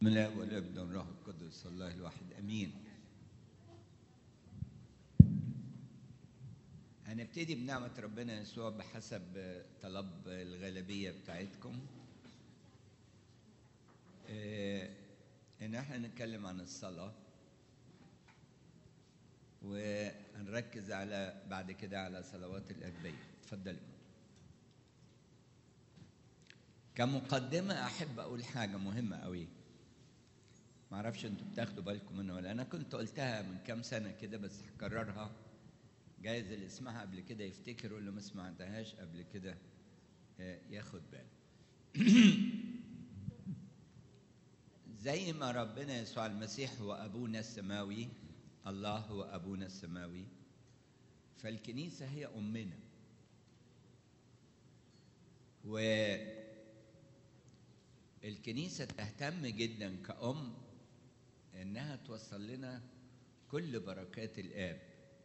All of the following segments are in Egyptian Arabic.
بسم الله والابن والروح القدس الله الواحد امين هنبتدي بنعمة ربنا يسوع بحسب طلب الغالبية بتاعتكم آه، ان احنا نتكلم عن الصلاة وهنركز على بعد كده على صلوات الأجبية اتفضلوا كمقدمة أحب أقول حاجة مهمة أوي معرفش انتوا بتاخدوا بالكم منها ولا أنا كنت قلتها من كام سنة كده بس هكررها جايز اللي سمعها قبل كده يفتكر واللي ما سمعتهاش قبل كده آه، ياخد باله زي ما ربنا يسوع المسيح هو أبونا السماوي الله هو أبونا السماوي فالكنيسة هي أمنا والكنيسة تهتم جدا كأم إنها توصل لنا كل بركات الآب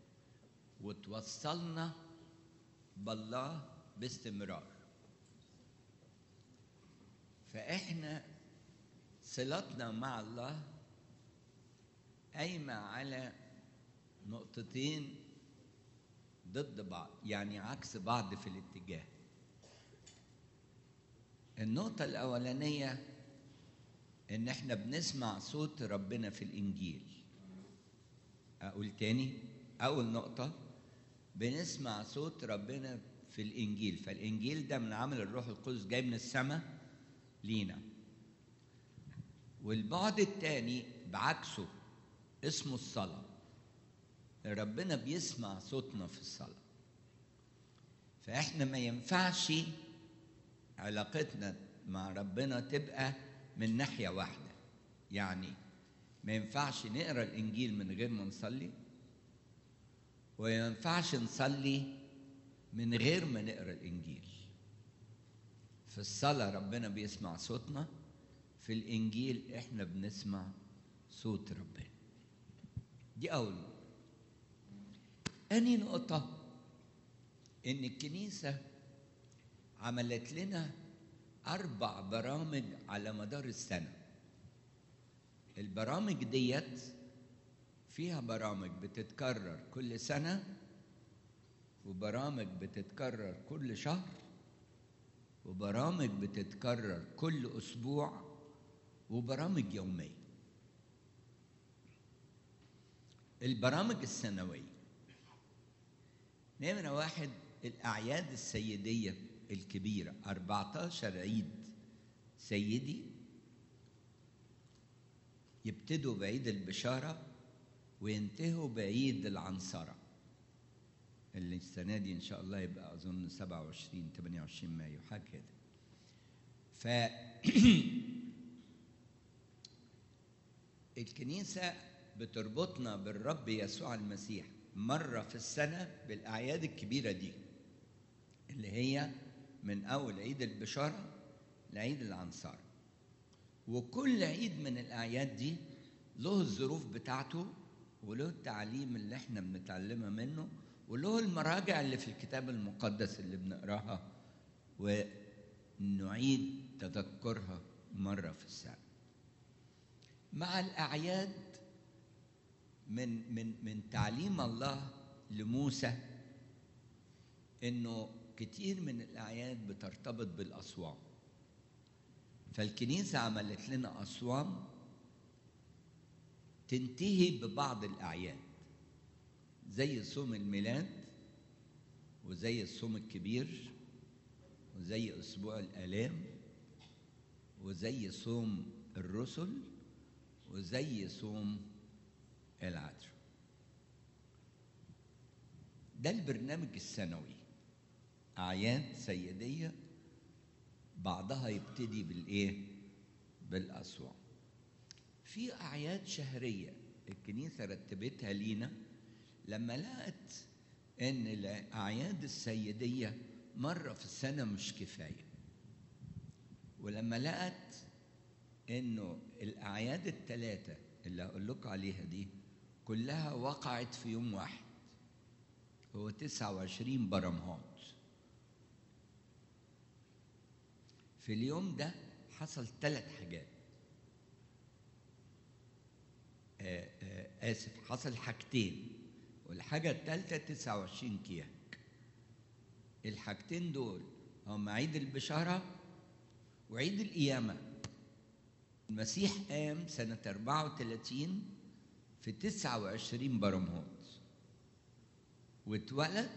وتوصلنا بالله باستمرار فإحنا صلتنا مع الله قايمة على نقطتين ضد بعض يعني عكس بعض في الاتجاه النقطة الأولانية إن إحنا بنسمع صوت ربنا في الإنجيل أقول تاني أول نقطة بنسمع صوت ربنا في الإنجيل فالإنجيل ده من عمل الروح القدس جاي من السماء لينا والبعد التاني بعكسه اسمه الصلاة ربنا بيسمع صوتنا في الصلاة فإحنا ما ينفعش علاقتنا مع ربنا تبقى من ناحية واحدة يعني ما ينفعش نقرا الإنجيل من غير ما نصلي وما ينفعش نصلي من غير ما نقرا الإنجيل في الصلاة ربنا بيسمع صوتنا في الإنجيل إحنا بنسمع صوت ربنا دي أول نقطة تاني نقطة إن الكنيسة عملت لنا أربع برامج على مدار السنة البرامج ديت فيها برامج بتتكرر كل سنة وبرامج بتتكرر كل شهر وبرامج بتتكرر كل أسبوع وبرامج يومية البرامج السنوية نمرة واحد الأعياد السيدية الكبيرة 14 عيد سيدي يبتدوا بعيد البشارة وينتهوا بعيد العنصرة اللي السنة دي إن شاء الله يبقى أظن 27 28 مايو حاجة كده ف الكنيسة بتربطنا بالرب يسوع المسيح مرة في السنة بالأعياد الكبيرة دي اللي هي من أول عيد البشارة لعيد العنصار وكل عيد من الأعياد دي له الظروف بتاعته وله التعليم اللي احنا بنتعلمها منه وله المراجع اللي في الكتاب المقدس اللي بنقراها ونعيد تذكرها مرة في السنة مع الأعياد من من من تعليم الله لموسى انه كتير من الاعياد بترتبط بالاصوام فالكنيسه عملت لنا اصوام تنتهي ببعض الاعياد زي صوم الميلاد وزي الصوم الكبير وزي اسبوع الالام وزي صوم الرسل وزي صوم العذراء ده البرنامج السنوي أعياد سيدية بعضها يبتدي بالإيه؟ بالأصوام في أعياد شهرية الكنيسة رتبتها لينا لما لقت إن الأعياد السيدية مرة في السنة مش كفاية ولما لقت إنه الأعياد الثلاثة اللي هقول لكم عليها دي كلها وقعت في يوم واحد هو 29 برمهات في اليوم ده حصل ثلاث حاجات آسف حصل حاجتين والحاجة الثالثة 29 كياك الحاجتين دول هم عيد البشارة وعيد القيامة المسيح قام سنة 34 في 29 برمهات واتولد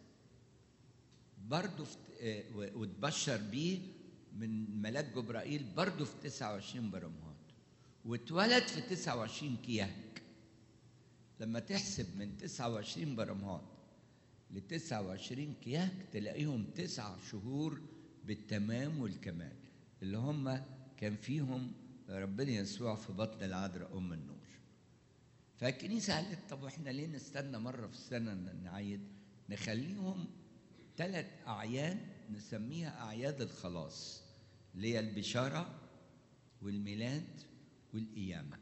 برضه في آه، و- واتبشر بيه من ملاك جبرائيل برضه في 29 برمهات واتولد في 29 كياك لما تحسب من 29 برمهات ل 29 كياك تلاقيهم تسع شهور بالتمام والكمال اللي هم كان فيهم ربنا يسوع في بطن العذراء ام النور فالكنيسه قالت طب واحنا ليه نستنى مره في السنه ن- نعيد نخليهم ثلاث اعياد نسميها اعياد الخلاص اللي هي البشاره والميلاد والقيامه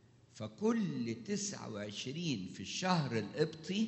فكل 29 في الشهر القبطي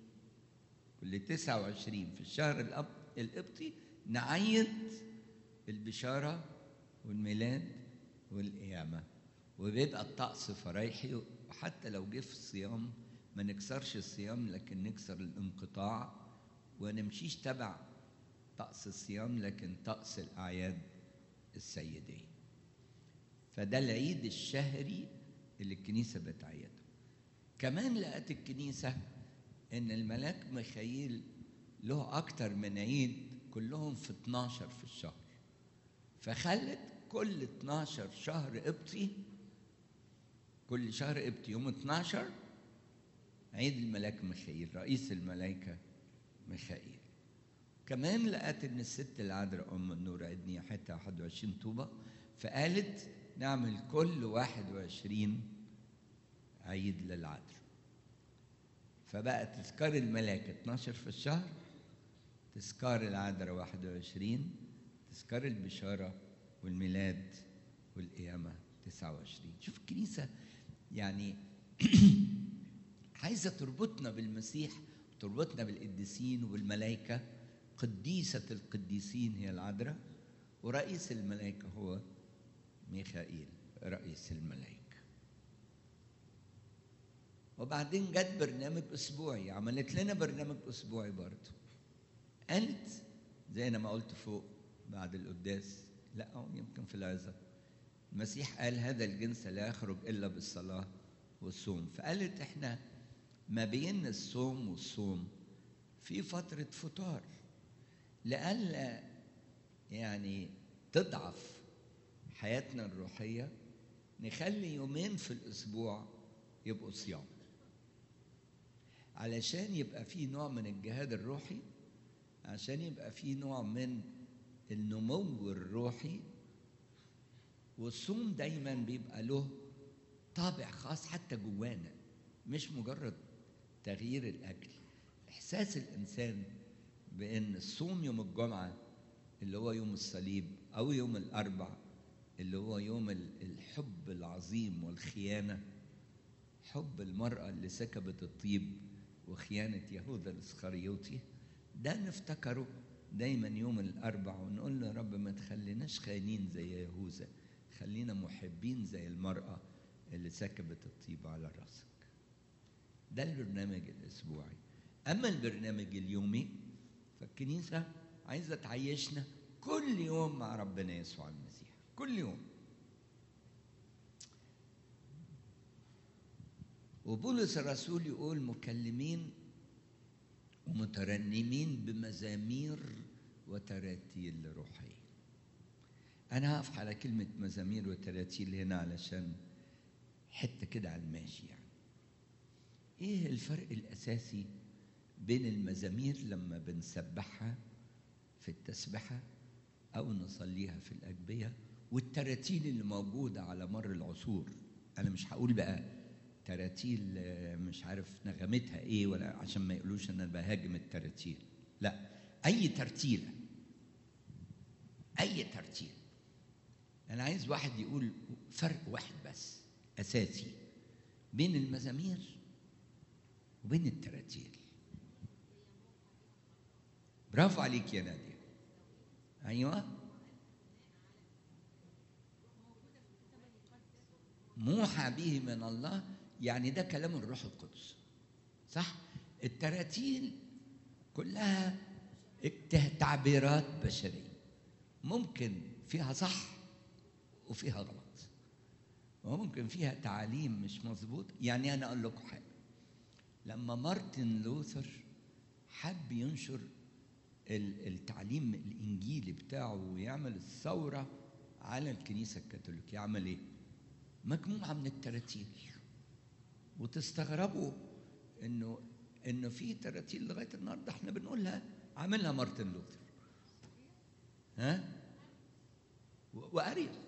كل 29 في الشهر الأب- القبطي نعيد البشارة والميلاد والقيامة وبيبقى الطقس فرايحي وحتى لو جه في الصيام ما نكسرش الصيام لكن نكسر الانقطاع ونمشيش تبع طقس الصيام لكن طقس الأعياد السيدية فده العيد الشهري اللي الكنيسة بتعيده كمان لقت الكنيسة إن الملاك ميخائيل له أكتر من عيد كلهم في 12 في الشهر فخلت كل 12 شهر قبطي كل شهر قبطي يوم 12 عيد الملاك ميخائيل رئيس الملائكة ميخائيل كمان لقت ان الست العذراء ام النور عيد نياحتها 21 طوبه فقالت نعمل كل 21 عيد للعذراء فبقى تذكار الملاك 12 في الشهر تذكار العذراء 21 تذكار البشاره والميلاد والقيامه 29 شوف الكنيسه يعني عايزه تربطنا بالمسيح تربطنا بالقديسين والملائكه قديسه القديسين هي العذراء ورئيس الملائكه هو ميخائيل رئيس الملائكه وبعدين جت برنامج اسبوعي عملت لنا برنامج اسبوعي برضه قالت زي انا ما قلت فوق بعد القداس لا أو يمكن في العظه المسيح قال هذا الجنس لا يخرج الا بالصلاه والصوم فقالت احنا ما بين الصوم والصوم في فتره فطار لئلا يعني تضعف حياتنا الروحيه نخلي يومين في الاسبوع يبقوا صيام علشان يبقى في نوع من الجهاد الروحي عشان يبقى في نوع من النمو الروحي والصوم دايما بيبقى له طابع خاص حتى جوانا مش مجرد تغيير الاكل احساس الانسان بان الصوم يوم الجمعه اللي هو يوم الصليب او يوم الاربع اللي هو يوم الحب العظيم والخيانه حب المراه اللي سكبت الطيب وخيانه يهوذا الاسخريوطي ده نفتكره دايما يوم الاربع ونقول له يا رب ما تخليناش خاينين زي يهوذا خلينا محبين زي المراه اللي سكبت الطيب على راسك ده البرنامج الاسبوعي اما البرنامج اليومي فالكنيسه عايزه تعيشنا كل يوم مع ربنا يسوع المسيح كل يوم وبولس الرسول يقول مكلمين ومترنمين بمزامير وتراتيل روحيه انا هقف على كلمه مزامير وتراتيل هنا علشان حته كده على الماشي يعني ايه الفرق الاساسي بين المزامير لما بنسبحها في التسبحه او نصليها في الاجبيه والتراتيل اللي موجوده على مر العصور انا مش هقول بقى تراتيل مش عارف نغمتها ايه ولا عشان ما يقولوش ان انا بهاجم التراتيل لا اي ترتيله اي ترتيل انا عايز واحد يقول فرق واحد بس اساسي بين المزامير وبين التراتيل برافو عليك يا ناديه ايوه موحى به من الله يعني ده كلام الروح القدس صح التراتيل كلها تعبيرات بشريه ممكن فيها صح وفيها غلط وممكن فيها تعاليم مش مظبوط يعني انا اقول لكم حاجه لما مارتن لوثر حب ينشر التعليم الانجيلي بتاعه ويعمل الثوره على الكنيسه الكاثوليكيه يعمل ايه مجموعه من التراتيل وتستغربوا انه انه في تراتيل لغايه النهارده احنا بنقولها عاملها مارتن لوثر ها واريوس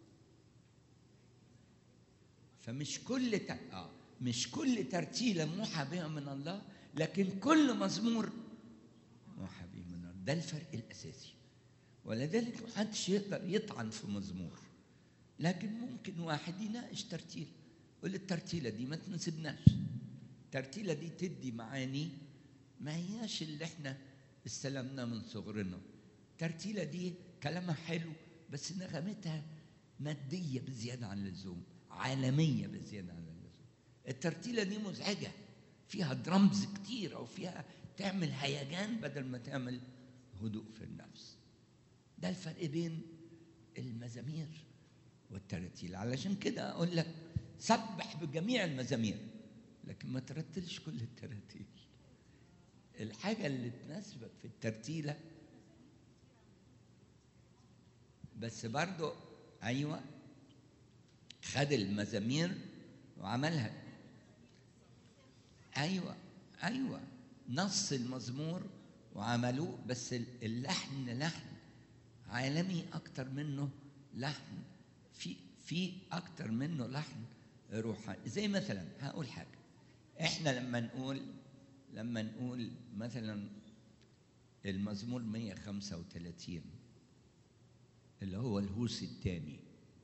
فمش كل ت... آه مش كل ترتيلة موحى بها من الله لكن كل مزمور موحى به من الله ده الفرق الأساسي ولذلك محدش يقدر يطعن في مزمور لكن ممكن واحد يناقش ترتيل يقول الترتيلة دي ما تناسبناش الترتيلة دي تدي معاني ما هياش اللي احنا استلمناه من صغرنا الترتيلة دي كلامها حلو بس نغمتها مادية بزيادة عن اللزوم عالمية بزيادة عن اللزوم الترتيلة دي مزعجة فيها درامز كتير أو فيها تعمل هيجان بدل ما تعمل هدوء في النفس ده الفرق بين المزامير والتراتيل علشان كده أقول لك سبح بجميع المزامير لكن ما ترتلش كل التراتيل الحاجة اللي تناسبك في الترتيلة بس برضو أيوة خد المزامير وعملها ايوه ايوه نص المزمور وعملوه بس اللحن لحن عالمي اكتر منه لحن في في اكتر منه لحن روحاني زي مثلا هقول حاجه احنا لما نقول لما نقول مثلا المزمور 135 اللي هو الهوس الثاني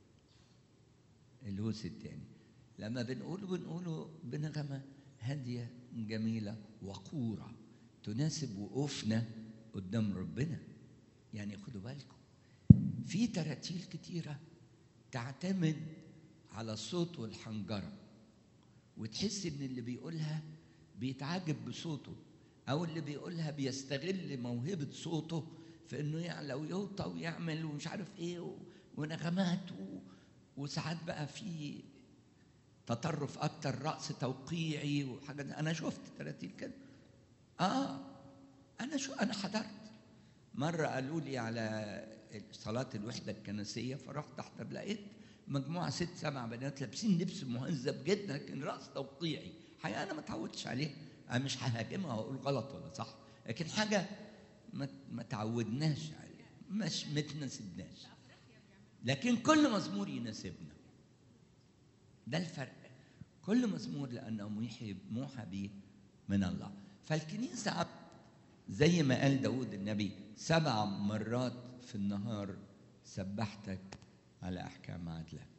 الهوس الثاني لما بنقوله بنقوله بنغمة هادية جميلة وقورة تناسب وقوفنا قدام ربنا يعني خدوا بالكم في تراتيل كتيرة تعتمد على الصوت والحنجرة وتحس ان اللي بيقولها بيتعجب بصوته او اللي بيقولها بيستغل موهبة صوته في انه يعلى ويوطى ويعمل ومش عارف ايه ونغمات و... وساعات بقى في تطرف اكتر رقص توقيعي وحاجات انا شفت تراتيل كده اه انا شو انا حضرت مره قالوا لي على صلاه الوحده الكنسيه فرحت احضر لقيت مجموعه ست سبع بنات لابسين لبس مهذب جدا لكن رقص توقيعي حقيقه انا ما اتعودتش عليه انا مش ههاجمها واقول غلط ولا صح لكن حاجه ما ما تعودناش عليها مش ما تناسبناش لكن كل مزمور يناسبنا ده الفرق كل مزمور لانه موحي موحى به من الله فالكنيسه زي ما قال داود النبي سبع مرات في النهار سبحتك على احكام عدلك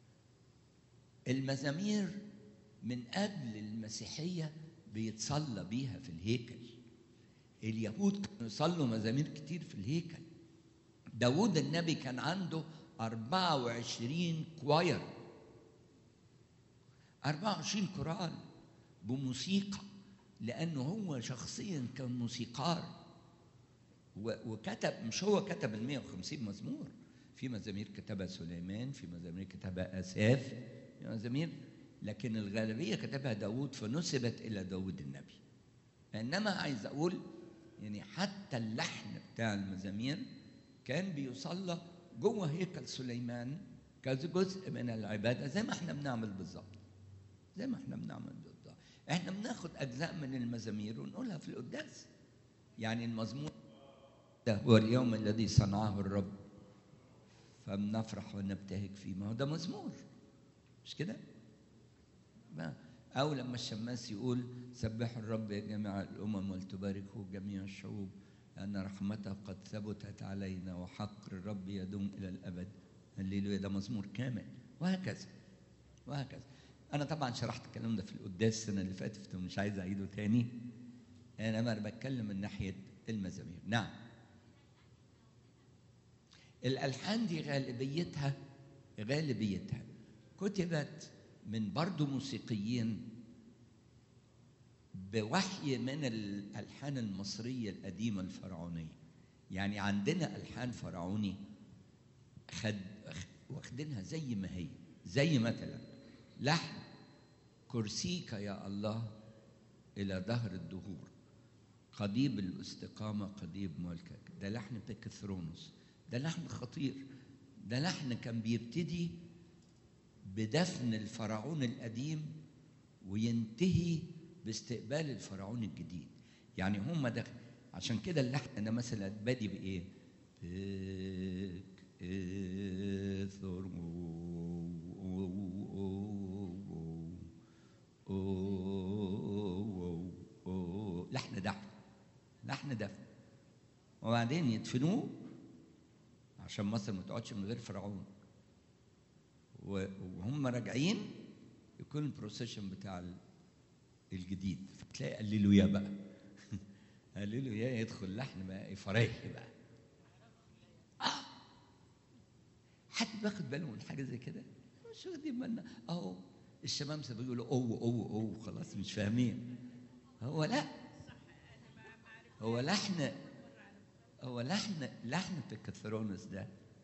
المزامير من قبل المسيحيه بيتصلى بيها في الهيكل اليهود كانوا يصلوا مزامير كتير في الهيكل داود النبي كان عنده 24 كواير 24 كورال بموسيقى لأنه هو شخصيا كان موسيقار وكتب مش هو كتب ال 150 مزمور في مزامير كتبها سليمان في مزامير كتبها آساف في مزامير لكن الغالبية كتبها داود فنسبت إلى داود النبي إنما عايز أقول يعني حتى اللحن بتاع المزامير كان بيصلى جوه هيكل سليمان كجزء من العباده زي ما احنا بنعمل بالظبط زي ما احنا بنعمل بالظبط احنا بناخد اجزاء من المزامير ونقولها في القداس يعني المزمور ده هو اليوم الذي صنعه الرب فبنفرح ونبتهج فيه ما هو ده مزمور مش كده أو لما الشماس يقول سبحوا الرب يا جميع الأمم ولتباركه جميع الشعوب لأن رحمته قد ثبتت علينا وحق الرب يدوم إلى الأبد هللويا ده مزمور كامل وهكذا وهكذا أنا طبعا شرحت الكلام ده في القداس السنة اللي فاتت ومش عايز أعيده تاني أنا ما بتكلم من ناحية المزامير نعم الألحان دي غالبيتها غالبيتها كتبت من برضو موسيقيين بوحي من الالحان المصريه القديمه الفرعونيه يعني عندنا الحان فرعوني خد واخدينها زي ما هي زي مثلا لحن كرسيك يا الله الى دهر الدهور قضيب الاستقامه قضيب ملكك ده لحن بيكثرونوس ده لحن خطير ده لحن كان بيبتدي بدفن الفرعون القديم وينتهي باستقبال الفرعون الجديد يعني هم ده عشان كده اللحن ده مثلا بادي بايه لحن دفن لحن دفن وبعدين يدفنوه عشان مصر ما تقعدش من غير فرعون وهم راجعين يكون البروسيشن بتاع الجديد فتلاقي قللوا يا بقى قللوا يا يدخل لحن بقى فريحي بقى آه. حد باخد باله من حاجه زي كده مش واخدين بالنا اهو الشمامسه بيقولوا اوه اوه اوه خلاص مش فاهمين هو لا هو لحن هو لحن لحن بيكاثرونس ده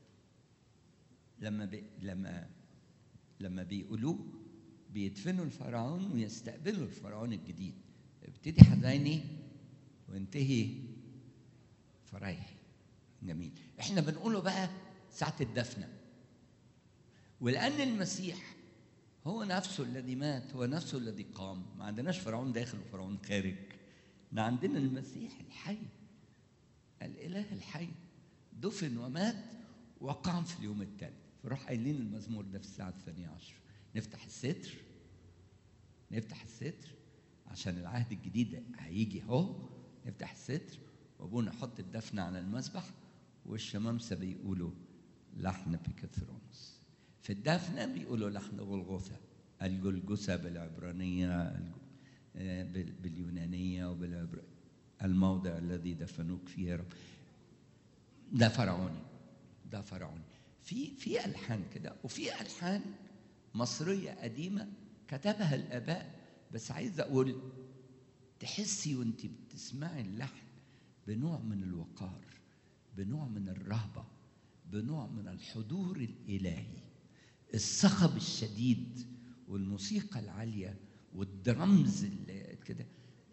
لما بي لما لما بيقولوه بيدفنوا الفرعون ويستقبلوا الفرعون الجديد ابتدي حزيني وانتهي فرايحي جميل احنا بنقوله بقى ساعة الدفنة ولأن المسيح هو نفسه الذي مات هو نفسه الذي قام ما عندناش فرعون داخل وفرعون خارج احنا عندنا المسيح الحي الإله الحي دفن ومات وقام في اليوم الثالث فروح قايلين المزمور ده في الساعة الثانية عشر نفتح الستر نفتح الستر عشان العهد الجديد هيجي اهو نفتح الستر وابونا يحط الدفن على المسبح والشمامسة بيقولوا لحن بيكاثرونس في الدفنة بيقولوا لحن غلغوثة الجلجثة بالعبرانية باليونانية وبالعبرانية الموضع الذي دفنوك فيه يا رب ده فرعوني ده فرعوني في في الحان كده وفي الحان مصريه قديمه كتبها الاباء بس عايز اقول تحسي وانت بتسمعي اللحن بنوع من الوقار بنوع من الرهبه بنوع من الحضور الالهي الصخب الشديد والموسيقى العاليه والدرمز اللي كده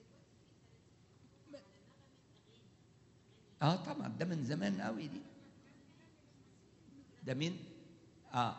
اه طبعا ده من زمان قوي دي ده مين اه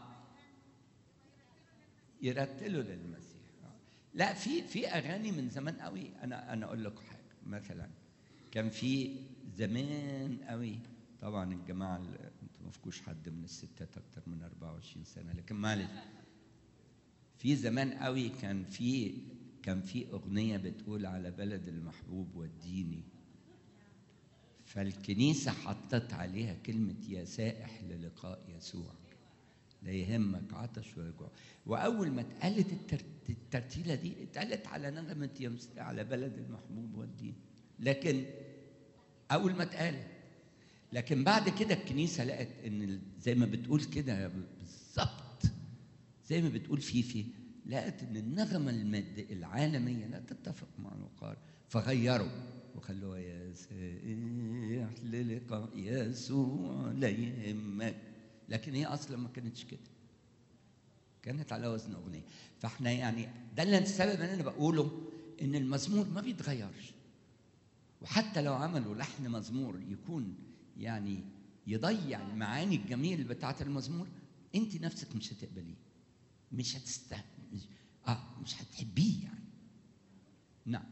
يرتلوا للمسيح آه. لا في في اغاني من زمان قوي انا انا اقول لكم حاجه مثلا كان في زمان قوي طبعا الجماعه انتوا ما فيكوش حد من الستات اكتر من 24 سنه لكن معلش في زمان قوي كان في كان في اغنيه بتقول على بلد المحبوب وديني فالكنيسة حطت عليها كلمة يا سائح للقاء يسوع لا يهمك عطش وجوع وأول ما اتقالت الترتيلة دي اتقالت على نغمة يمس على بلد المحبوب والدين لكن أول ما اتقالت لكن بعد كده الكنيسة لقت إن زي ما بتقول كده بالظبط زي ما بتقول فيفي لقت إن النغمة المد العالمية لا تتفق مع الوقار فغيروا وخلوها يا سائح للقاء يسوع لا يهمك لكن هي اصلا ما كانتش كده كانت على وزن اغنيه فاحنا يعني ده اللي السبب اللي انا بقوله ان المزمور ما بيتغيرش وحتى لو عملوا لحن مزمور يكون يعني يضيع المعاني الجميل بتاعه المزمور انت نفسك مش هتقبليه مش هتست مش... اه مش هتحبيه يعني نعم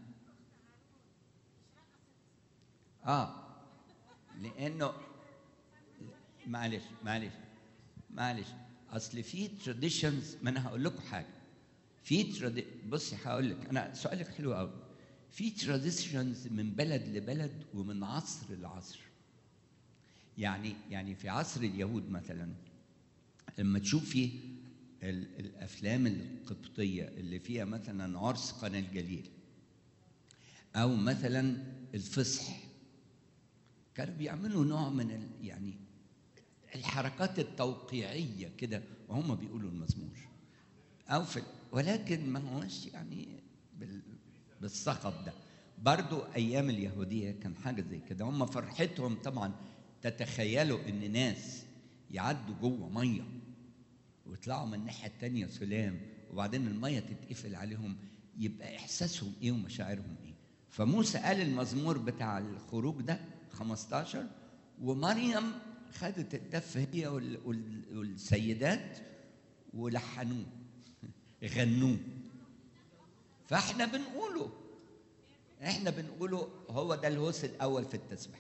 اه لانه معلش معلش معلش اصل في تراديشنز ما انا هقول لكم حاجه في ترادي... بصي هقول لك انا سؤالك حلو قوي في تراديشنز من بلد لبلد ومن عصر لعصر يعني يعني في عصر اليهود مثلا لما تشوفي الافلام القبطيه اللي فيها مثلا عرس قنا الجليل او مثلا الفصح كانوا بيعملوا نوع من ال يعني الحركات التوقيعيه كده وهم بيقولوا المزمور او في ولكن ما هوش يعني بال... بالصخب ده برضو ايام اليهوديه كان حاجه زي كده هم فرحتهم طبعا تتخيلوا ان ناس يعدوا جوه ميه ويطلعوا من الناحيه التانيه سلام وبعدين الميه تتقفل عليهم يبقى احساسهم ايه ومشاعرهم ايه فموسى قال المزمور بتاع الخروج ده 15 ومريم خدت الدف هي وال... وال... والسيدات ولحنوه غنوه فاحنا بنقوله احنا بنقوله هو ده الهوس الاول في التسبيح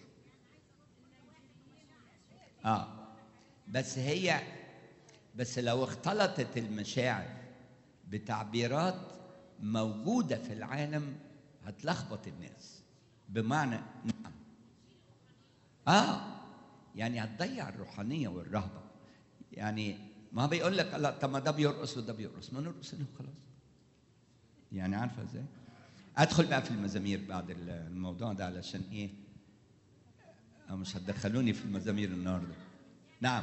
اه بس هي بس لو اختلطت المشاعر بتعبيرات موجوده في العالم هتلخبط الناس بمعنى نعم اه يعني هتضيع الروحانيه والرهبه يعني ما بيقول لك لا طب ما ده بيرقص وده بيرقص ما نرقص له خلاص يعني عارفه ازاي ادخل بقى في المزامير بعد الموضوع ده علشان ايه أو مش هتدخلوني في المزامير النهارده نعم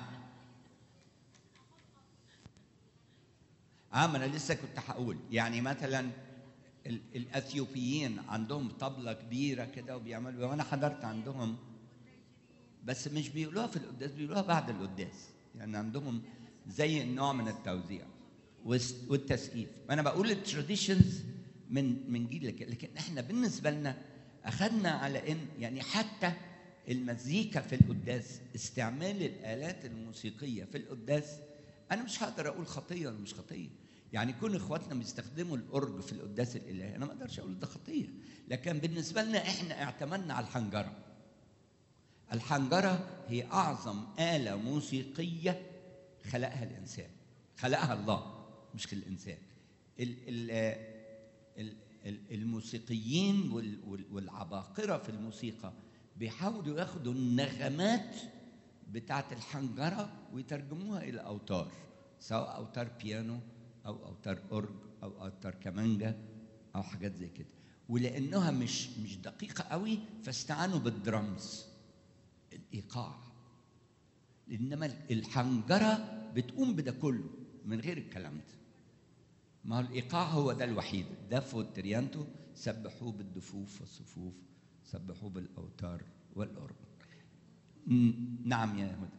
اه ما انا لسه كنت هقول يعني مثلا ال- الاثيوبيين عندهم طبله كبيره كده وبيعملوا وانا حضرت عندهم بس مش بيقولوها في القداس بيقولوها بعد القداس يعني عندهم زي النوع من التوزيع والس- والتسقيف انا بقول التراديشنز من من جيل لجيل لكن احنا بالنسبه لنا اخذنا على ان يعني حتى المزيكا في القداس استعمال الالات الموسيقيه في القداس انا مش هقدر اقول خطيه ولا مش خطيه يعني كون اخواتنا بيستخدموا الاورج في القداس الالهي انا ما اقدرش اقول ده خطيه لكن بالنسبه لنا احنا اعتمدنا على الحنجره الحنجره هي اعظم اله موسيقيه خلقها الانسان خلقها الله مش الانسان ال ال ال ال الموسيقيين وال- وال- والعباقره في الموسيقى بيحاولوا ياخدوا النغمات بتاعت الحنجره ويترجموها الى اوتار سواء اوتار بيانو او اوتار اورج او اوتار كمانجا او حاجات زي كده ولانها مش مش دقيقه قوي فاستعانوا بالدرمز الايقاع انما الحنجره بتقوم بده كله من غير الكلام ده ما هو الايقاع هو ده الوحيد الدف والتريانتو سبحوه بالدفوف والصفوف سبحوه بالاوتار والاورج م- نعم يا هدى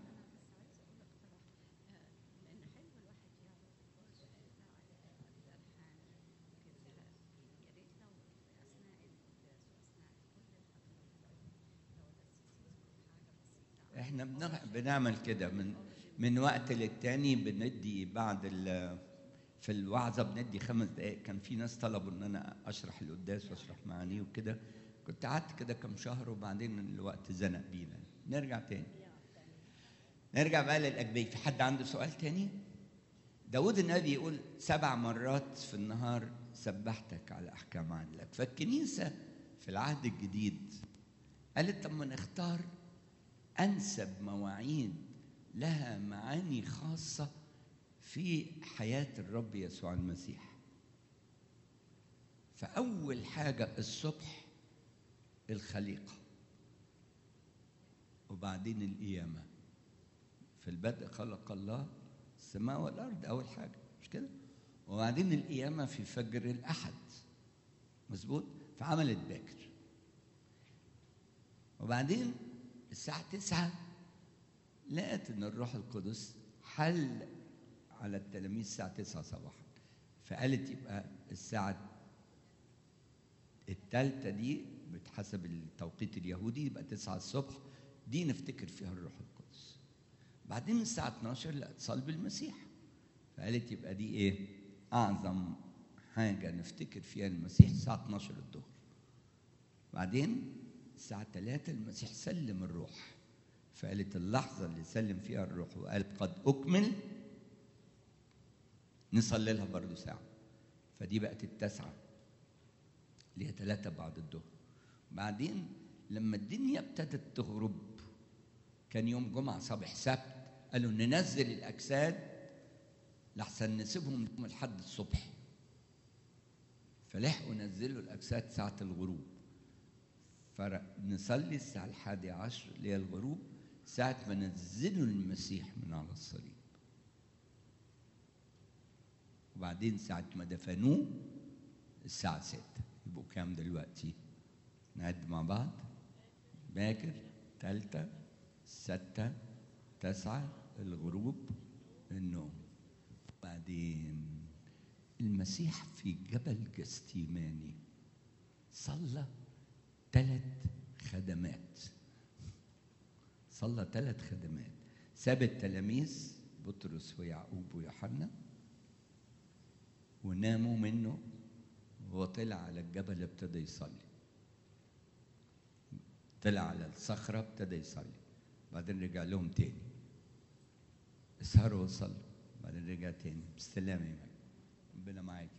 احنا بنع- بنعمل كده من من وقت للتاني بندي بعد ال في الوعظه بندي خمس دقائق كان في ناس طلبوا ان انا اشرح القداس واشرح معانيه وكده كنت قعدت كده كم شهر وبعدين الوقت زنق بينا نرجع تاني نرجع بقى للاجبيه في حد عنده سؤال تاني داود النبي يقول سبع مرات في النهار سبحتك على احكام عدلك فالكنيسه في العهد الجديد قالت طب ما نختار انسب مواعيد لها معاني خاصه في حياه الرب يسوع المسيح فاول حاجه الصبح الخليقه وبعدين القيامه في البدء خلق الله السماء والارض اول حاجه مش كده وبعدين القيامه في فجر الاحد مظبوط فعملت باكر وبعدين الساعة تسعة لقت إن الروح القدس حل على التلاميذ الساعة تسعة صباحا فقالت يبقى الساعة التالتة دي بحسب التوقيت اليهودي يبقى تسعة الصبح دي نفتكر فيها الروح القدس بعدين الساعة 12 لقت صلب المسيح فقالت يبقى دي إيه؟ أعظم حاجة نفتكر فيها المسيح الساعة 12 الظهر بعدين الساعة 3 المسيح سلم الروح فقالت اللحظة اللي سلم فيها الروح وقال قد أكمل نصلي لها برضه ساعة فدي بقت التاسعة اللي هي ثلاثة بعد الظهر بعدين لما الدنيا ابتدت تغرب كان يوم جمعة صباح سبت قالوا ننزل الأجساد لحسن نسيبهم يوم لحد الصبح فلحقوا نزلوا الأجساد ساعة الغروب فنصلي الساعة الحادية عشر اللي هي الغروب ساعة ما نزلوا المسيح من على الصليب وبعدين ساعة ما دفنوه الساعة ستة يبقوا كام دلوقتي؟ نعد مع بعض باكر تالتة ستة تسعة الغروب النوم بعدين المسيح في جبل جستيماني صلى ثلاث خدمات صلى ثلاث خدمات ساب التلاميذ بطرس ويعقوب ويوحنا وناموا منه وهو طلع على الجبل ابتدى يصلي طلع على الصخرة ابتدى يصلي بعدين رجع لهم تاني اسهروا وصلوا بعدين رجع تاني بالسلامة يا مجد ربنا معاك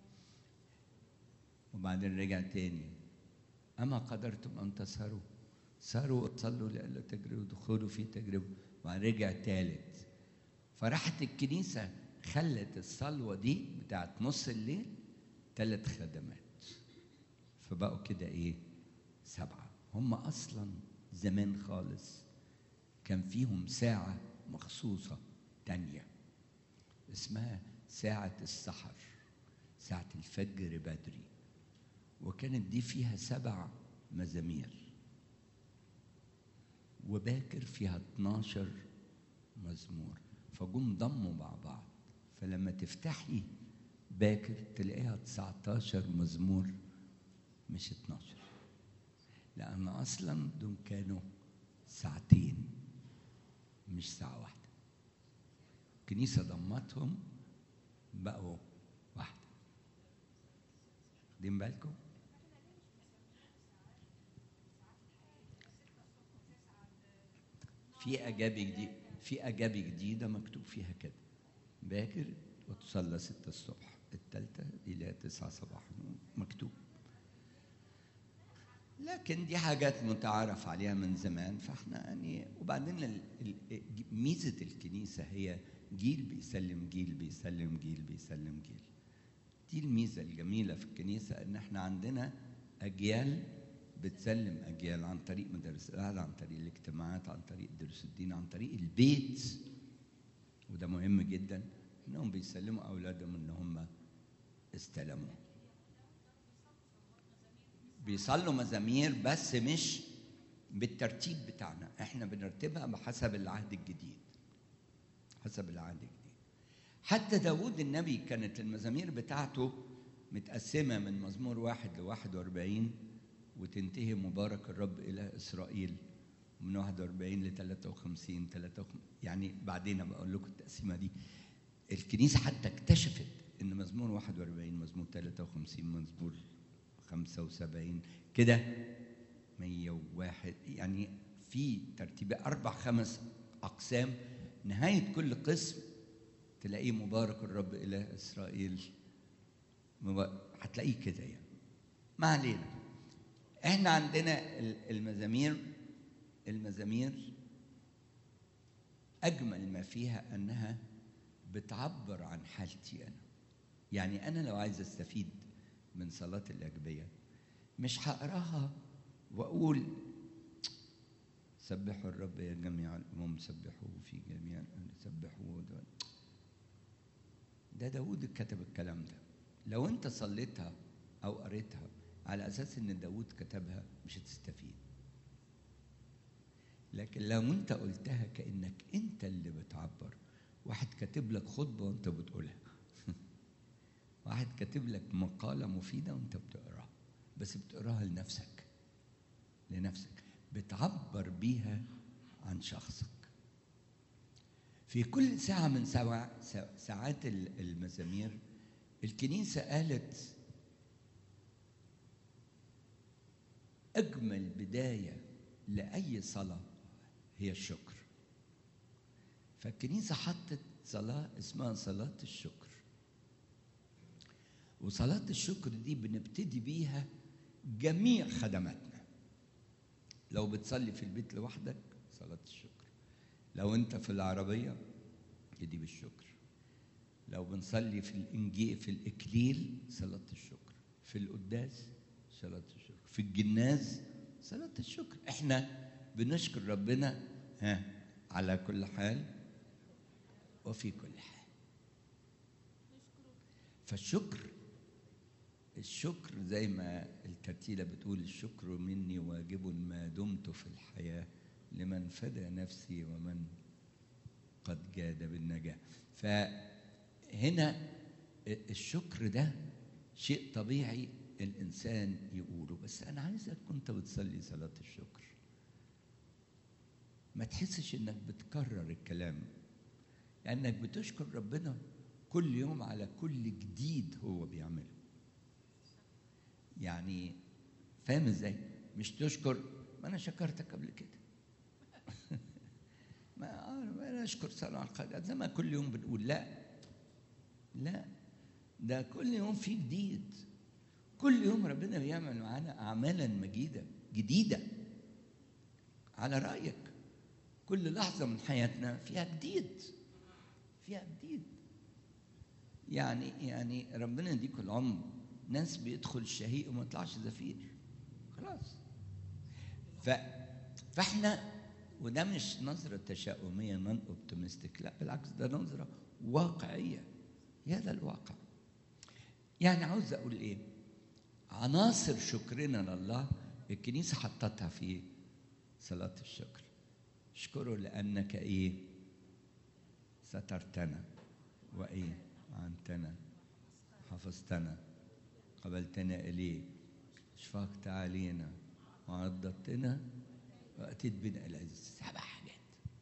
وبعدين رجع تاني أما قدرتم أن تسهروا سهروا وصلوا لئلا تجربوا دخولوا في تجربة وبعدين رجع تالت فراحت الكنيسة خلت الصلوة دي بتاعت نص الليل ثلاث خدمات فبقوا كده ايه سبعة هم أصلا زمان خالص كان فيهم ساعة مخصوصة تانية اسمها ساعة السحر ساعة الفجر بدري وكانت دي فيها سبع مزامير وباكر فيها 12 مزمور فجم ضموا مع بعض فلما تفتحي باكر تلاقيها 19 مزمور مش 12 لأن أصلا دول كانوا ساعتين مش ساعة واحدة الكنيسة ضمتهم بقوا واحدة واخدين بالكم؟ في أجابي جديد في أجابي جديدة مكتوب فيها كده باكر وتصلى ستة الصبح التالتة إلى تسعة صباحا مكتوب لكن دي حاجات متعارف عليها من زمان فاحنا يعني وبعدين ال- ال- ميزة الكنيسة هي جيل بيسلم جيل بيسلم جيل بيسلم جيل دي الميزة الجميلة في الكنيسة ان احنا عندنا اجيال بتسلم اجيال عن طريق مدارس الاهل عن طريق الاجتماعات عن طريق دروس الدين عن طريق البيت وده مهم جدا انهم بيسلموا اولادهم ان هم استلموا بيصلوا مزامير بس مش بالترتيب بتاعنا احنا بنرتبها بحسب العهد الجديد حسب العهد الجديد حتى داود النبي كانت المزامير بتاعته متقسمة من مزمور واحد لواحد واربعين وتنتهي مبارك الرب إلى إسرائيل من 41 ل 53 53 يعني بعدين بقول لكم التقسيمة دي الكنيسة حتى اكتشفت إن مزمور 41 مزمور 53 مزمور 75 كده 101 يعني في ترتيب أربع خمس أقسام نهاية كل قسم تلاقيه مبارك الرب إلى إسرائيل مب- هتلاقيه كده يعني ما علينا احنا عندنا ال- المزامير المزامير أجمل ما فيها أنها بتعبر عن حالتي أنا يعني أنا لو عايز أستفيد من صلاة الأجبية مش هقراها وأقول سبحوا الرب يا جميع الأمم سبحوه في جميع الأمم سبحوه ده, ده داود كتب الكلام ده لو أنت صليتها أو قريتها على أساس إن داود كتبها مش هتستفيد لكن لو أنت قلتها كأنك أنت اللي بتعبر واحد كاتب لك خطبة وأنت بتقولها واحد كاتب لك مقالة مفيدة وأنت بتقراها بس بتقراها لنفسك لنفسك بتعبر بيها عن شخصك في كل ساعة من ساعة ساعات المزامير الكنيسة قالت أجمل بداية لأي صلاة هي الشكر فالكنيسة حطت صلاة اسمها صلاة الشكر وصلاة الشكر دي بنبتدي بيها جميع خدماتنا لو بتصلي في البيت لوحدك صلاة الشكر لو انت في العربية ابتدي بالشكر لو بنصلي في الانجيل في الاكليل صلاة الشكر في القداس صلاة الشكر في الجناز صلاة الشكر احنا بنشكر ربنا ها على كل حال وفي كل حال فالشكر الشكر زي ما الترتيلة بتقول الشكر مني واجب ما دمت في الحياة لمن فدى نفسي ومن قد جاد بالنجاة فهنا الشكر ده شيء طبيعي الإنسان يقوله بس أنا عايزك كنت بتصلي صلاة الشكر ما تحسش إنك بتكرر الكلام لأنك بتشكر ربنا كل يوم على كل جديد هو بيعمله يعني فاهم ازاي مش تشكر ما انا شكرتك قبل كده ما انا اشكر صلاه القدر زي ما كل يوم بنقول لا لا ده كل يوم في جديد كل يوم ربنا بيعمل معانا اعمالا مجيده جديده على رايك كل لحظه من حياتنا فيها جديد فيها جديد يعني يعني ربنا يديكوا العمر ناس بيدخل الشهيق وما يطلعش زفير خلاص ف فاحنا وده مش نظرة تشاؤمية نون اوبتيمستيك لا بالعكس ده نظرة واقعية هذا الواقع يعني عاوز اقول ايه عناصر شكرنا لله الكنيسة حطتها في صلاة الشكر اشكره لأنك ايه سترتنا وايه عنتنا حفظتنا قبلتنا إليك شفقت علينا وعضدتنا وأتيت بنا إلى العز سبع حاجات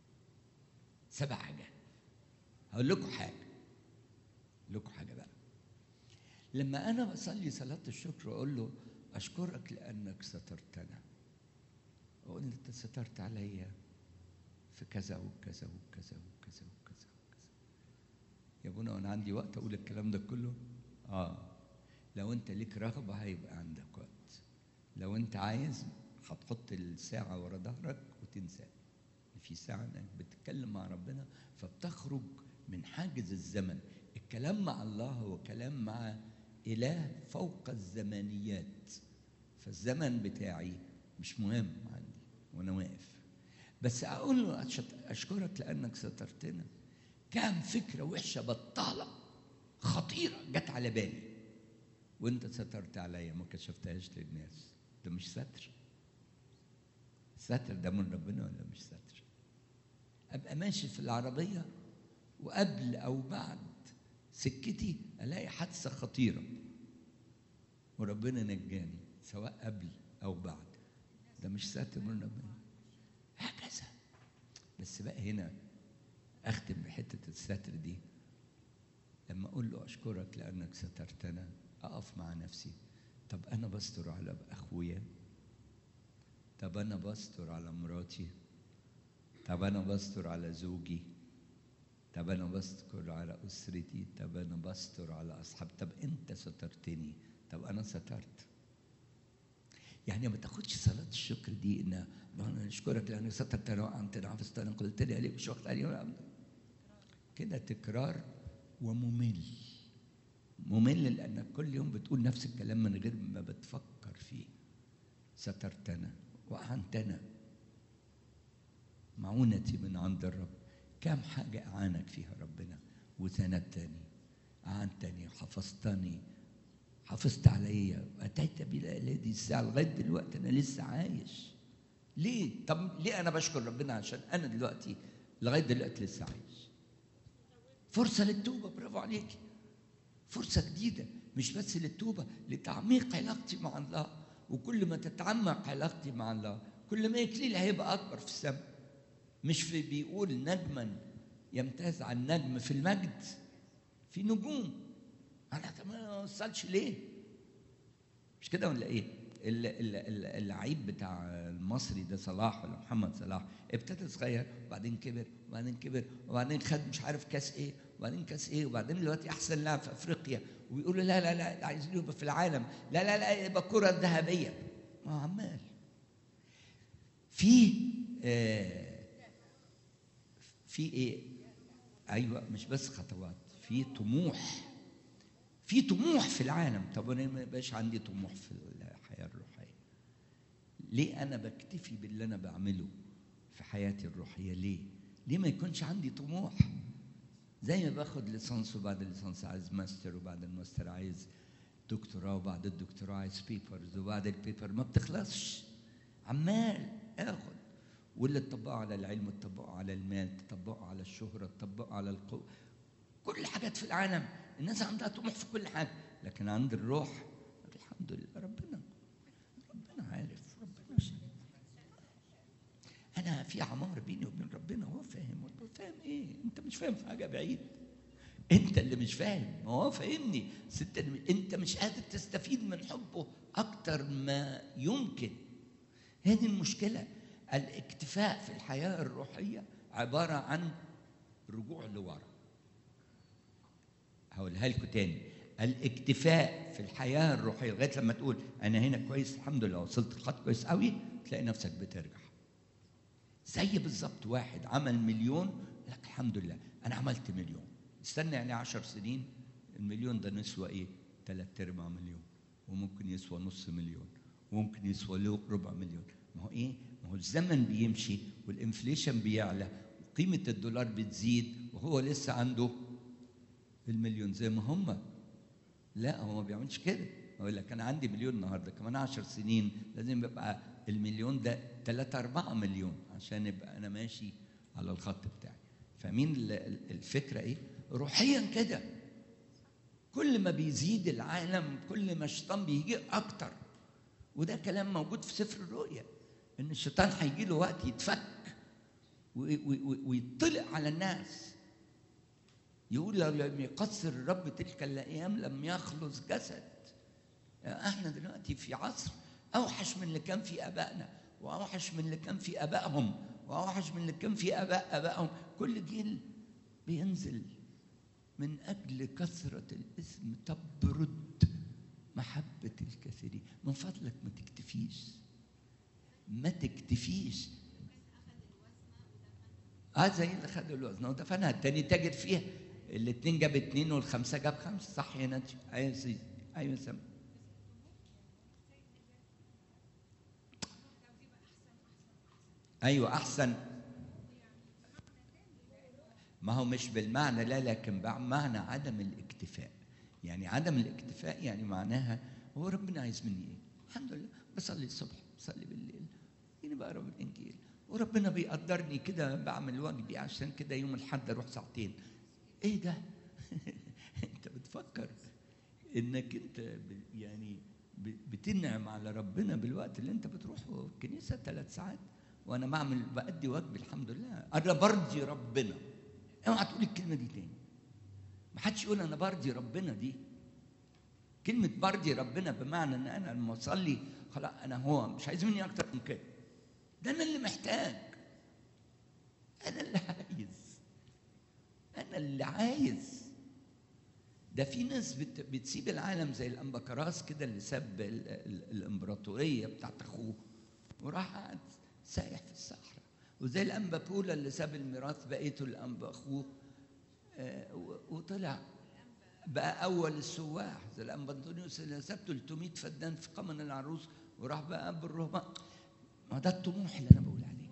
سبع حاجات هقول لكم حاجة أقول لكم حاجة بقى لما أنا بصلي صلاة الشكر وأقول له أشكرك لأنك سترتنا وأقول أنت سترت عليا في كذا وكذا وكذا وكذا وكذا وكذا يا ابونا وانا عندي وقت اقول الكلام ده كله اه لو انت ليك رغبه هيبقى عندك وقت لو انت عايز هتحط الساعه ورا ظهرك وتنسى في ساعه انك بتتكلم مع ربنا فبتخرج من حاجز الزمن الكلام مع الله هو كلام مع اله فوق الزمانيات فالزمن بتاعي مش مهم عندي وانا واقف بس اقول له اشكرك لانك سترتنا كام فكره وحشه بطاله خطيره جت على بالي وانت سترت عليا ما كشفتهاش للناس ده مش ستر ستر ده من ربنا ولا مش ستر ابقى ماشي في العربيه وقبل او بعد سكتي الاقي حادثه خطيره وربنا نجاني سواء قبل او بعد ده مش ستر من ربنا هكذا بس بقى هنا اختم بحته الستر دي لما اقول له اشكرك لانك سترتنا اقف مع نفسي طب انا بستر على اخويا طب انا بستر على مراتي طب انا بستر على زوجي طب انا بستر على اسرتي طب انا بستر على اصحابي طب انت سترتني طب انا سترت يعني ما تاخدش صلاة الشكر دي ان انا نشكرك لانك سترتنا وانت حفظتنا قلت لي عليك وشكرت علي كده تكرار وممل ممل لانك كل يوم بتقول نفس الكلام من غير ما بتفكر فيه سترتنا واعنتنا معونتي من عند الرب كم حاجة أعانك فيها ربنا وسندتني أعنتني حفظتني حافظت عليا وأتيت بلا هذه الساعة لغاية دلوقتي أنا لسه عايش ليه؟ طب ليه أنا بشكر ربنا عشان أنا دلوقتي لغاية دلوقتي لسه عايش فرصة للتوبة برافو عليكي فرصة جديدة مش بس للتوبة لتعميق علاقتي مع الله وكل ما تتعمق علاقتي مع الله كل ما إكليلي هيبقى أكبر في السماء مش في بيقول نجما يمتاز عن نجم في المجد في نجوم انا ما وصلش ليه مش كده ولا ايه اللعيب بتاع المصري ده صلاح ولا محمد صلاح ابتدى صغير وبعدين كبر وبعدين كبر وبعدين خد مش عارف كاس ايه وبعدين كاس ايه وبعدين دلوقتي احسن لاعب في افريقيا ويقولوا لا لا لا عايزين يبقى في العالم لا لا لا يبقى الكره الذهبيه ما هو عمال في آه في ايه ايوه مش بس خطوات في طموح في طموح في العالم طب انا ما يبقاش عندي طموح في الحياه الروحيه ليه انا بكتفي باللي انا بعمله في حياتي الروحيه ليه ليه ما يكونش عندي طموح زي ما باخد ليسانس وبعد الليسانس عايز ماستر وبعد الماستر عايز دكتوراه وبعد الدكتوراه عايز بيبرز وبعد البيبر ما بتخلصش عمال اخد واللي تطبقه على العلم تطبقه على المال تطبقه على الشهرة تطبقه على القوة كل حاجات في العالم الناس عندها طموح في كل حاجة لكن عند الروح الحمد لله ربنا ربنا عارف ربنا شايف انا في عمار بيني وبين ربنا هو فاهم هو فاهم ايه انت مش فاهم في حاجه بعيد انت اللي مش فاهم هو فاهمني ست انت مش قادر تستفيد من حبه اكتر ما يمكن هذه المشكله الاكتفاء في الحياه الروحيه عباره عن رجوع لورا هقولها لكم تاني الاكتفاء في الحياه الروحيه لغايه لما تقول انا هنا كويس الحمد لله وصلت لخط كويس قوي تلاقي نفسك بترجع زي بالظبط واحد عمل مليون لك الحمد لله انا عملت مليون استنى يعني عشر سنين المليون ده نسوى ايه ثلاث ارباع مليون وممكن يسوى نص مليون وممكن يسوى له ربع مليون ما هو ايه ما هو الزمن بيمشي والانفليشن بيعلى وقيمه الدولار بتزيد وهو لسه عنده المليون زي ما هم لا هو ما بيعملش كده يقول لك انا عندي مليون النهارده كمان عشر سنين لازم يبقى المليون ده 3 4 مليون عشان يبقى انا ماشي على الخط بتاعي فاهمين الفكره ايه روحيا كده كل ما بيزيد العالم كل ما الشيطان بيجي اكتر وده كلام موجود في سفر الرؤيا ان الشيطان هيجي له وقت يتفك ويطلع على الناس يقول لو لم يقصر الرب تلك الايام لم يخلص جسد احنا دلوقتي في عصر اوحش من اللي كان في ابائنا واوحش من اللي كان في ابائهم واوحش من اللي كان في اباء ابائهم كل جيل بينزل من اجل كثره الاسم تبرد محبه الكثيرين من فضلك ما تكتفيش ما تكتفيش اه زي اللي خدوا الوزن ودفنها التاني تاجر فيها الاثنين جاب اثنين والخمسه جاب خمسه صح يا نادي ايوه سيدي ايوه سامي ايوه احسن ما هو مش بالمعنى لا لكن بمعنى عدم الاكتفاء يعني عدم الاكتفاء يعني معناها هو ربنا عايز مني ايه الحمد لله بصلي الصبح بصلي بالليل يعني بقرا الانجيل وربنا بيقدرني كده بعمل واجبي عشان كده يوم الاحد اروح ساعتين ايه ده انت بتفكر انك انت يعني بتنعم على ربنا بالوقت اللي انت بتروحه الكنيسه ثلاث ساعات وانا بعمل بادي واجبي الحمد لله انا برضي ربنا اوعى تقول الكلمه دي تاني ما حدش يقول انا برضي ربنا دي كلمة برضي ربنا بمعنى ان انا لما اصلي خلاص انا هو مش عايز مني اكتر من كده ده انا اللي محتاج انا اللي عايز انا اللي عايز ده في ناس بت بتسيب العالم زي الامبكراس كده اللي ساب ال ال الامبراطوريه بتاعت اخوه وراح قعد سايح في الصحراء وزي الانبا بولا اللي ساب الميراث بقيته الانبا اخوه آه وطلع بقى اول السواح زي الانبا انطونيوس اللي ساب 300 فدان في قمن العروس وراح بقى اب الرهبان ما ده الطموح اللي انا بقول عليه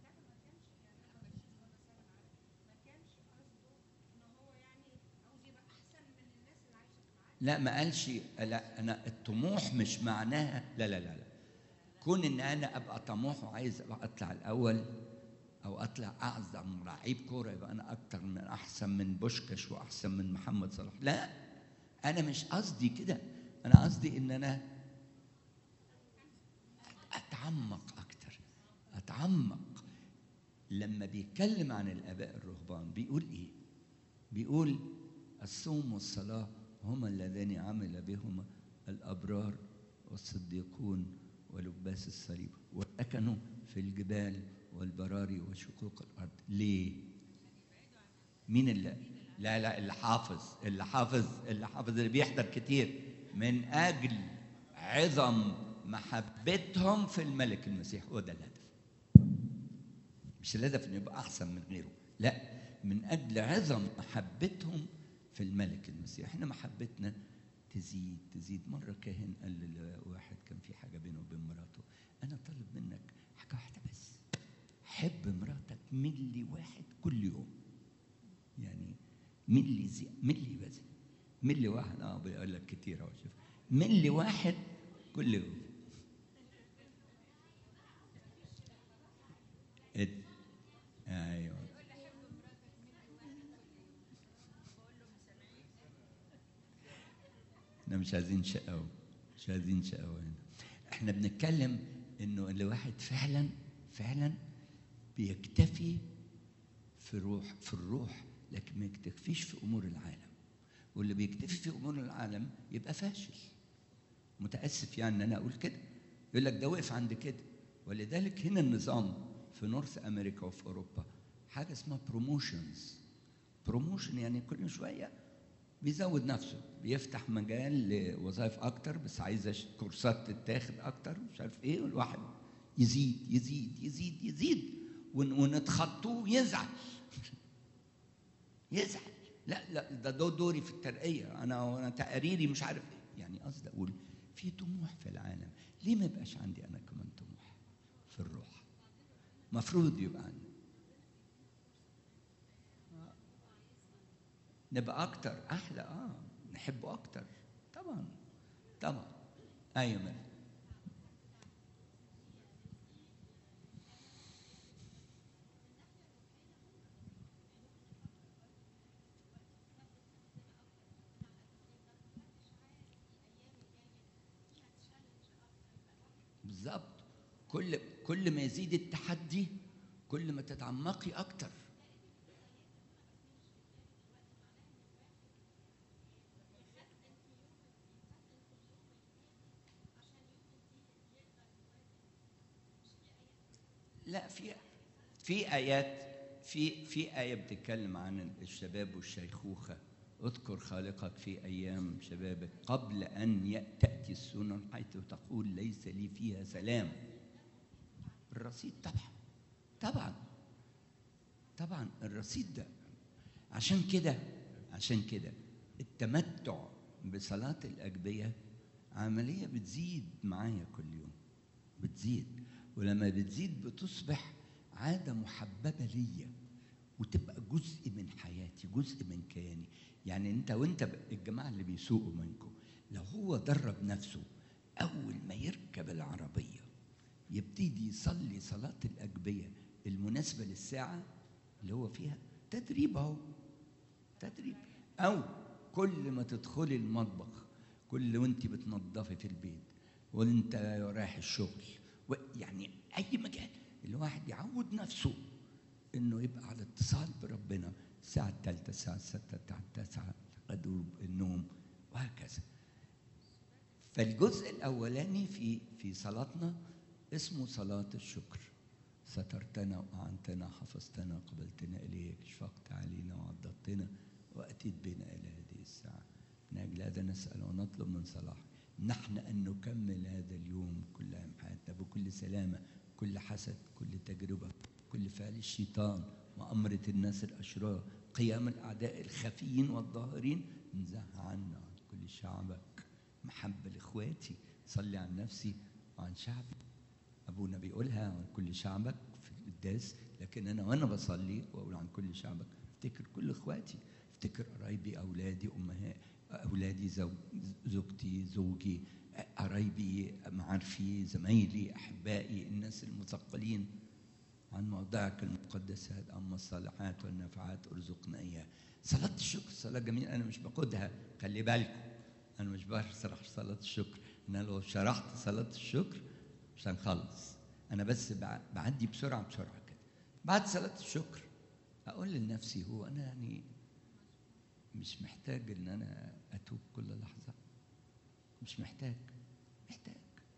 لا ما قالش لا انا الطموح مش معناها لا لا لا لا كون ان انا ابقى طموح وعايز ابقى اطلع الاول او اطلع اعظم لعيب كوره يبقى انا اكتر من احسن من بوشكش واحسن من محمد صلاح لا انا مش قصدي كده انا قصدي ان انا اتعمق اكتر اتعمق لما بيتكلم عن الاباء الرهبان بيقول ايه بيقول الصوم والصلاه هما اللذان عمل بهما الابرار والصديقون ولباس الصليب وسكنوا في الجبال والبراري وشقوق الارض ليه مين اللي لا لا اللي حافظ اللي حافظ اللي حافظ اللي بيحضر كتير من اجل عظم محبتهم في الملك المسيح هو ده الهدف مش الهدف انه يبقى احسن من غيره لا من اجل عظم محبتهم في الملك المسيح احنا محبتنا تزيد تزيد مرة كاهن قال لواحد كان في حاجة بينه وبين مراته أنا طالب منك حاجة واحدة بس حب مراتك ملي واحد كل يوم يعني ملي زي ملي بس ملي واحد اه بيقول لك كتير اهو شوف ملي واحد كل يوم ات- ايوه احنا مش عايزين شقاوة مش عايزين شقاوة هنا احنا بنتكلم انه الواحد فعلا فعلا بيكتفي في روح في الروح لكن ما يكتفيش في امور العالم واللي بيكتفي في امور العالم يبقى فاشل متاسف يعني ان انا اقول كده يقول لك ده وقف عند كده ولذلك هنا النظام في نورث امريكا وفي اوروبا حاجه اسمها بروموشنز بروموشن يعني كل شويه بيزود نفسه بيفتح مجال لوظائف اكتر بس عايزه ش- كورسات تتاخد اكتر مش عارف ايه والواحد يزيد يزيد يزيد يزيد ون- ونتخطوه يزعل يزعل لا لا ده دو دوري في الترقيه انا انا تقاريري مش عارف ايه يعني قصدي اقول في طموح في العالم ليه ما يبقاش عندي انا كمان طموح في الروح مفروض يبقى عندي نبقى اكتر احلى اه نحبه اكتر طبعا طبعا ايوه مالك بالظبط كل كل ما يزيد التحدي كل ما تتعمقي اكتر لا في في ايات في في ايه بتتكلم عن الشباب والشيخوخه اذكر خالقك في ايام شبابك قبل ان ي- تاتي السنن حيث تقول ليس لي فيها سلام الرصيد طبعا طبعا طبعا الرصيد ده عشان كده عشان كده التمتع بصلاة الأجبية عملية بتزيد معايا كل يوم بتزيد ولما بتزيد بتصبح عادة محببة ليا وتبقى جزء من حياتي جزء من كياني يعني انت وانت ب- الجماعة اللي بيسوقوا منكم لو هو درب نفسه أول ما يركب العربية يبتدي يصلي صلاة الأجبية المناسبة للساعة اللي هو فيها تدريب أهو تدريب أو كل ما تدخلي المطبخ كل وانت بتنظفي في البيت وانت رايح الشغل و- يعني أي مكان الواحد يعود نفسه انه يبقى على اتصال بربنا الساعة الثالثة الساعة الستة الساعة التاسعة غدور النوم وهكذا فالجزء الاولاني في في صلاتنا اسمه صلاه الشكر سترتنا واعنتنا حفظتنا قبلتنا اليك شفقت علينا وعضدتنا واتيت بنا الى هذه الساعه من اجل هذا نسال ونطلب من صلاحك نحن ان نكمل هذا اليوم كل ايام حياتنا بكل سلامه كل حسد كل تجربه كل فعل الشيطان مؤامره الناس الاشرار قيام الاعداء الخفيين والظاهرين انزعها عنا عن كل شعبك محبة لإخواتي صلي عن نفسي وعن شعبي أبونا بيقولها عن كل شعبك في القداس لكن أنا وأنا بصلي وأقول عن كل شعبك افتكر كل إخواتي افتكر قرايبي أولادي أمهات أولادي زوج زوجتي زوجي قرايبي معارفي زمايلي أحبائي الناس المثقلين عن موضعك المقدسات أما الصالحات والنفعات ارزقنا إياها صلاة الشكر صلاة جميلة أنا مش باخدها خلي بالكم أنا مش بشرح صلاة الشكر أنا لو شرحت صلاة الشكر مش هنخلص أنا بس بع- بعدي بسرعة بسرعة كده بعد صلاة الشكر أقول لنفسي هو أنا يعني مش محتاج إن أنا أتوب كل لحظة مش محتاج محتاج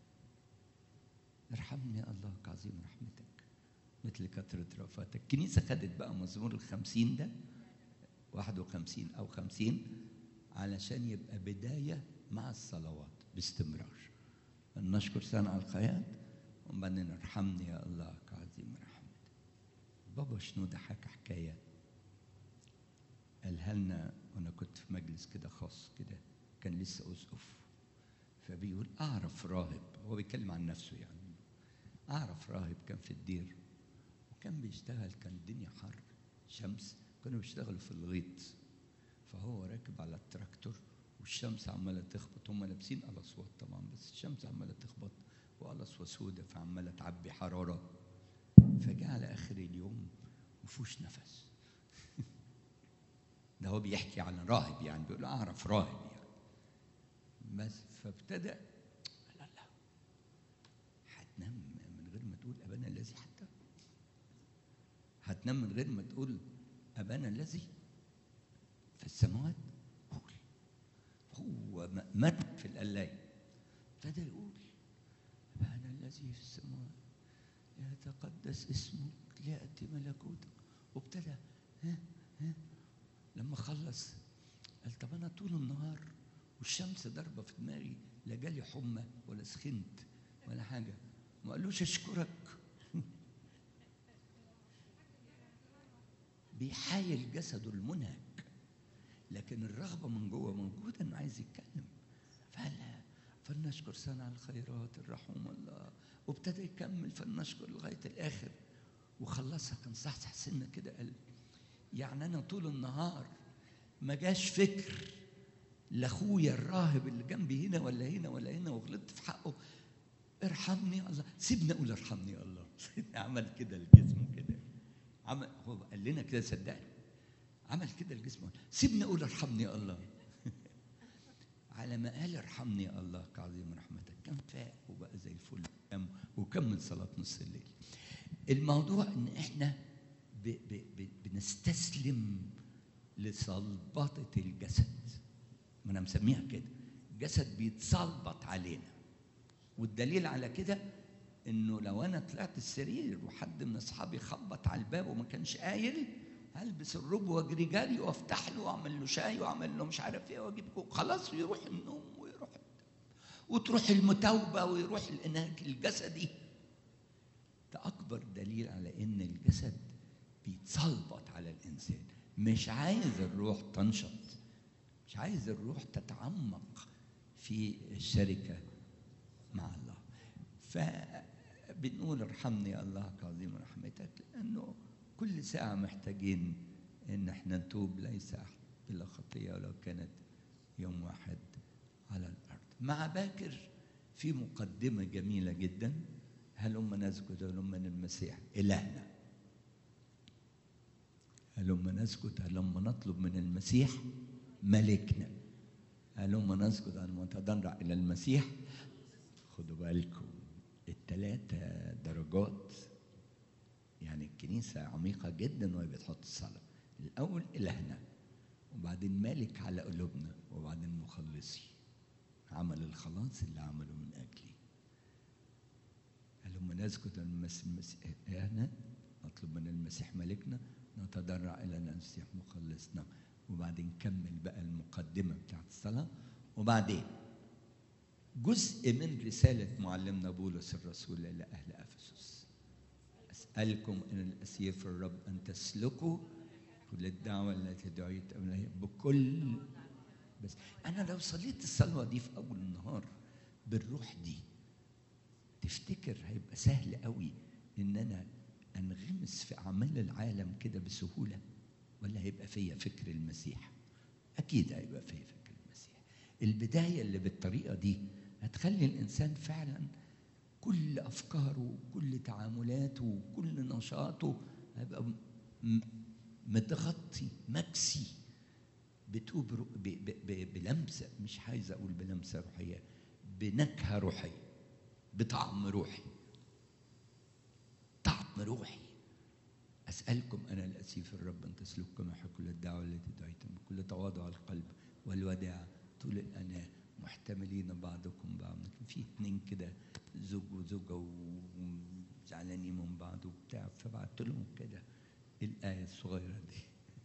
ارحمني يا الله كعظيم رحمتك مثل كثرة رأفتك الكنيسة خدت بقى مزمور الخمسين ده واحد وخمسين أو خمسين علشان يبقى بداية مع الصلوات باستمرار نشكر سنة الخيات وبعدين ارحمني يا الله كعظيم رحمتك بابا شنودة حكى حكاية قالها لنا وانا كنت في مجلس كده خاص كده كان لسه اسقف فبيقول اعرف راهب هو بيتكلم عن نفسه يعني اعرف راهب كان في الدير وكان بيشتغل كان الدنيا حر شمس كانوا بيشتغلوا في الغيط فهو راكب على التراكتور والشمس عماله تخبط هم لابسين قلصوات طبعا بس الشمس عماله تخبط وقلصوه سودة فعماله تعبي حراره فجاء على اخر اليوم مفوش نفس ده هو بيحكي عن راهب يعني بيقول اعرف راهب يعني بس فابتدى لا لا هتنام من غير ما تقول ابانا الذي حتى هتنام من غير ما تقول ابانا الذي في السماوات قول هو مات في القلاية ابتدى يقول ابانا الذي في السماوات يتقدس اسمك ليأتي ملكوتك وابتدى ها ها لما خلص قال طب انا طول النهار والشمس ضاربه في دماغي لا جالي حمى ولا سخنت ولا حاجه ما قالوش اشكرك بيحايل جسده المنهك لكن الرغبه من جوه موجوده انه عايز يتكلم فلا فلنشكر صانع الخيرات الرحوم الله وابتدى يكمل فلنشكر لغايه الاخر وخلصها كان صحصح سنه كده قال يعني انا طول النهار ما جاش فكر لاخويا الراهب اللي جنبي هنا ولا هنا ولا هنا وغلطت في حقه ارحمني الله سيبني اقول ارحمني الله عمل كده الجسم كده عمل هو قال لنا كده صدقني عمل كده الجسم سيبني اقول ارحمني الله على ما قال ارحمني الله كعظيم رحمتك كان فاق وبقى زي الفل وكمل صلاه نص الليل الموضوع ان احنا ب ب ب بنستسلم لصلبطة الجسد ما انا مسميها كده الجسد بيتصلبط علينا والدليل على كده انه لو انا طلعت السرير وحد من اصحابي خبط على الباب وما كانش قايل هلبس الرب واجري جري وافتح له واعمل له شاي واعمل له مش عارف ايه واجيب خلاص ويروح النوم ويروح وتروح المتوبه ويروح الانهاك الجسدي ده اكبر دليل على ان الجسد بيتصلبط على الانسان مش عايز الروح تنشط مش عايز الروح تتعمق في الشركه مع الله فبنقول ارحمني يا الله كعظيم رحمتك لانه كل ساعه محتاجين ان احنا نتوب ليس احد بلا خطيه ولو كانت يوم واحد على الارض مع باكر في مقدمه جميله جدا هلما نسجد هلما للمسيح الهنا هلما نسجد هلما نطلب من المسيح ملكنا هلما نسجد هلما نتضرع الى المسيح خدوا بالكم الثلاثة درجات يعني الكنيسة عميقة جدا وهي بتحط الصلاة الأول إلهنا وبعدين مالك على قلوبنا وبعدين مخلصي عمل الخلاص اللي عمله من أجلي هلما نسجد المسيح إلهنا نطلب من المسيح ملكنا نتضرع إلى المسيح مخلصنا وبعدين كمل بقى المقدمة بتاعت الصلاة وبعدين جزء من رسالة معلمنا بولس الرسول إلى أهل أفسس أسألكم إن الأسير في الرب أن تسلكوا كل الدعوة التي دعيت إليها بكل بس أنا لو صليت الصلوة دي في أول النهار بالروح دي تفتكر هيبقى سهل قوي إن أنا أنغمس في أعمال العالم كده بسهولة ولا هيبقى فيا فكر المسيح أكيد هيبقى فيا فكر المسيح البداية اللي بالطريقة دي هتخلي الإنسان فعلا كل أفكاره كل تعاملاته كل نشاطه هيبقى متغطي مكسي بتوب ب ب ب بلمسة مش عايز أقول بلمسة روحية بنكهة روحية بطعم روحي طعم روحي أسألكم أنا الأسيف الرب أن تسلككم كل الدعوة التي دعيتم بكل تواضع القلب والوداع طول الأناة محتملين بعضكم بعض لكن في اتنين كده زوج وزوجة وزعلانين من بعض وبتاع فبعت لهم كده الآية الصغيرة دي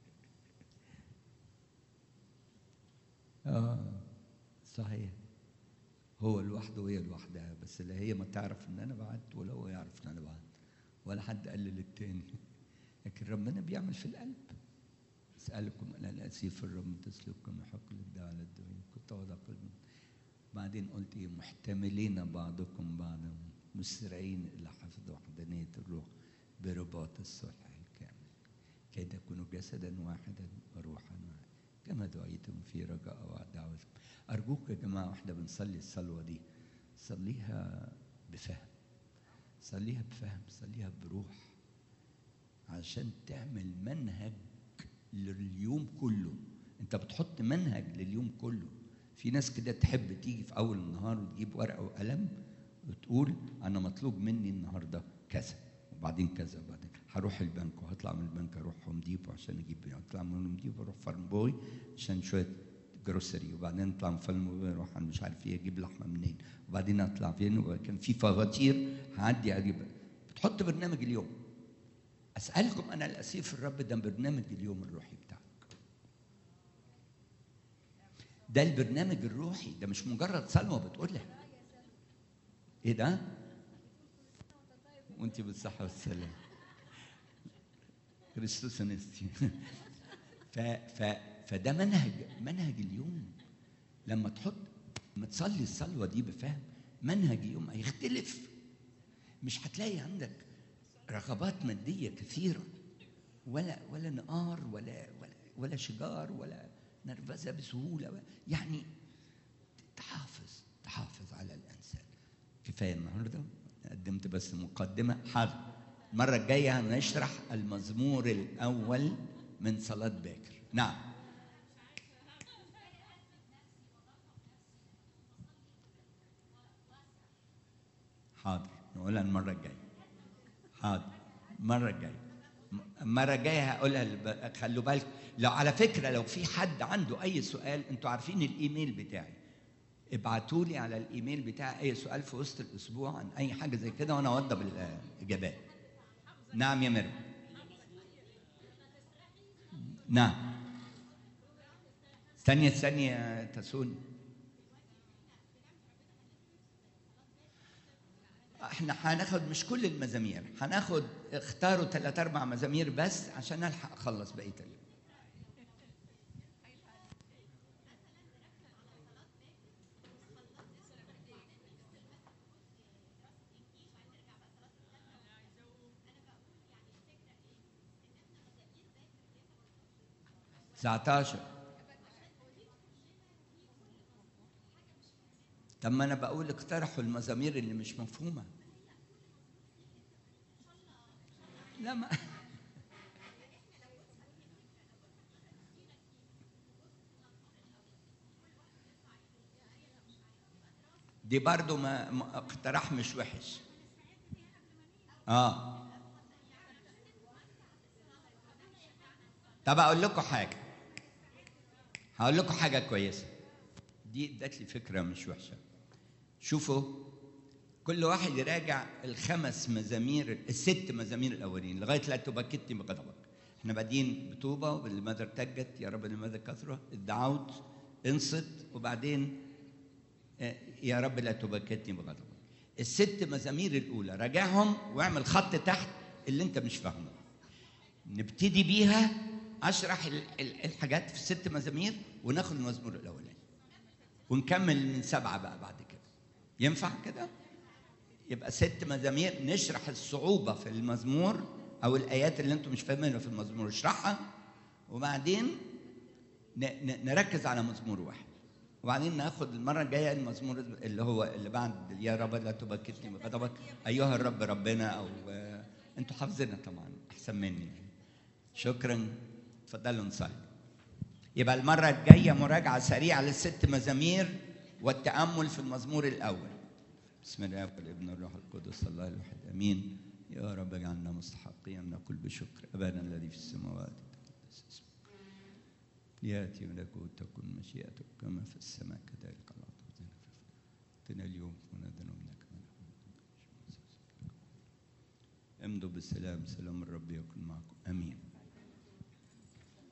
آه صحيح هو لوحده وهي لوحدها بس لا هي ما تعرف ان انا بعت ولا هو يعرف ان انا بعت ولا حد قال للتاني لكن ربنا بيعمل في القلب اسالكم انا الاسيف في الرب تسلككم يحق للدعاء على الدعاء كنت وضع قلبي بعدين قلت ايه محتملين بعضكم بعضا مسرعين الى حفظ وحدانيه الروح برباط الصلح الكامل كي تكونوا جسدا واحدا وروحا واحدا كما دعيتم في رجاء ودعوتكم ارجوك يا جماعه واحنا بنصلي الصلوه دي صليها بفهم صليها بفهم صليها بروح عشان تعمل منهج لليوم كله انت بتحط منهج لليوم كله في ناس كده تحب تيجي في اول النهار وتجيب ورقه وقلم وتقول انا مطلوب مني النهارده كذا وبعدين كذا وبعدين هروح البنك وهطلع من البنك اروح هوم ديبو عشان اجيب اطلع من هوم ديبو اروح فارم بوي عشان شويه جروسري وبعدين اطلع من فارم بوي اروح أنا مش عارف ايه اجيب لحمه منين وبعدين اطلع فين وكان في فواتير هعدي اجيب بتحط برنامج اليوم اسالكم انا الاسير في الرب ده برنامج اليوم الروحي بتاعك ده البرنامج الروحي ده مش مجرد صلوه بتقولها ايه ده وانت بالصحه والسلام كريستوس انستي ف ف فده منهج منهج اليوم لما تحط لما تصلي الصلوه دي بفهم منهج اليوم هيختلف مش هتلاقي عندك رغبات ماديه كثيره ولا ولا نقار ولا ولا ولا شجار ولا نرفزه بسهوله يعني تحافظ تحافظ على الانسان كفايه النهارده قدمت بس مقدمه حاضر المره الجايه هنشرح المزمور الاول من صلاه باكر نعم حاضر نقولها المره الجايه حاضر المره الجايه المره الجايه هقولها الب... خلوا بالكم لو على فكره لو في حد عنده اي سؤال انتوا عارفين الايميل بتاعي ابعتوا لي على الايميل بتاعي اي سؤال في وسط الاسبوع عن اي حاجه زي كده وانا اوضب الاجابات نعم يا مريم نعم ثانية ثانية تسون احنا هناخد مش كل المزامير هناخد اختاروا ثلاث اربع مزامير بس عشان الحق اخلص بقيه اليوم تسعتاشر طب ما انا بقول اقترحوا المزامير اللي مش مفهومه لا ما دي برضو ما ما- اقتراح مش وحش اه طب اقول لكم حاجه هقول لكم حاجه كويسه دي ادت لي فكره مش وحشه شوفوا كل واحد يراجع الخمس مزامير الست مزامير الاولين لغايه لا تبكتني بغضبك احنا بادين بطوبه وبالماذا ارتجت يا رب لماذا كثره الدعوت انصت وبعدين آه، يا رب لا تبكتني بغضبك الست مزامير الاولى راجعهم واعمل خط تحت اللي انت مش فاهمه نبتدي بيها اشرح ال- ال- الحاجات في الست مزامير وناخد المزمور الاولاني ونكمل من سبعه بقى بعد كده ينفع كده يبقى ست مزامير نشرح الصعوبه في المزمور او الايات اللي انتم مش فاهمينها في المزمور اشرحها وبعدين ن- ن- نركز على مزمور واحد وبعدين ناخد المره الجايه المزمور اللي هو اللي بعد يا رب لا تبكتني بغضبك ايها الرب ربنا او آه، انتوا حافظينها طبعا احسن مني شكرا اتفضلوا نصلي يبقى المرة الجاية مراجعة سريعة للست مزامير والتأمل في المزمور الأول بسم الله والابن والروح القدس الله الواحد أمين يا رب اجعلنا مستحقين نقول بشكر أبانا الذي في السماوات تقدس اسمك ليأتي ملكوت تكن مشيئتك كما في السماء كذلك على الأرض اعطنا اليوم ونادنا منك امضوا بالسلام سلام الرب يكن معكم امين